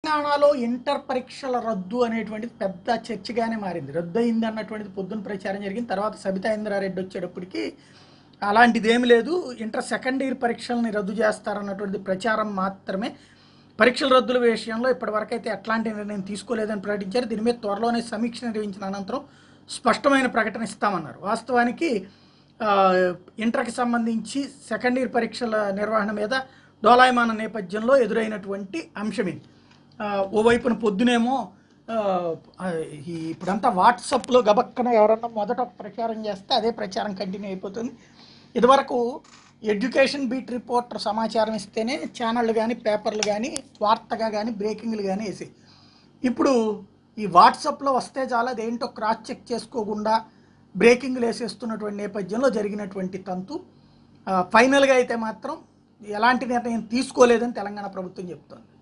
తెలంగాణలో ఇంటర్ పరీక్షల రద్దు అనేటువంటిది పెద్ద చర్చగానే మారింది రద్దు అయింది అన్నటువంటిది పొద్దున ప్రచారం జరిగింది తర్వాత సబితా ఇంద్రారెడ్డి వచ్చేటప్పటికి అలాంటిది ఏమి లేదు ఇంటర్ సెకండ్ ఇయర్ పరీక్షల్ని రద్దు చేస్తారన్నటువంటిది ప్రచారం మాత్రమే పరీక్షల రద్దుల విషయంలో ఇప్పటివరకు అయితే ఎట్లాంటి నిర్ణయం తీసుకోలేదని ప్రకటించారు దీని మీద త్వరలోనే సమీక్ష నిర్వహించిన అనంతరం స్పష్టమైన ప్రకటన ఇస్తామన్నారు వాస్తవానికి ఆ, ఇంటర్కి సంబంధించి సెకండ్ ఇయర్ పరీక్షల నిర్వహణ మీద డోలాయమాన నేపథ్యంలో ఎదురైనటువంటి అంశం ఇది ఆ, ఓవైపున పొద్దునేమో ఆ, ఆ, ఈ ఇప్పుడంతా వాట్సాప్లో గబక్కన ఎవరన్నా మొదట ప్రచారం చేస్తే అదే ప్రచారం కంటిన్యూ అయిపోతుంది ఇదివరకు ఎడ్యుకేషన్ బీట్ రిపోర్టర్ సమాచారం ఇస్తేనే ఛానళ్ళు కానీ పేపర్లు కానీ వార్తగా కానీ బ్రేకింగ్లు కానీ వేసి ఇప్పుడు ఈ వాట్సాప్లో వస్తే చాలా అదేంటో క్రాస్ చెక్ చేసుకోకుండా బ్రేకింగ్లు వేసేస్తున్నటువంటి నేపథ్యంలో జరిగినటువంటి తంతు ఆ, ఫైనల్గా అయితే మాత్రం ఎలాంటి నిర్ణయం తీసుకోలేదని తెలంగాణ ప్రభుత్వం చెప్తోంది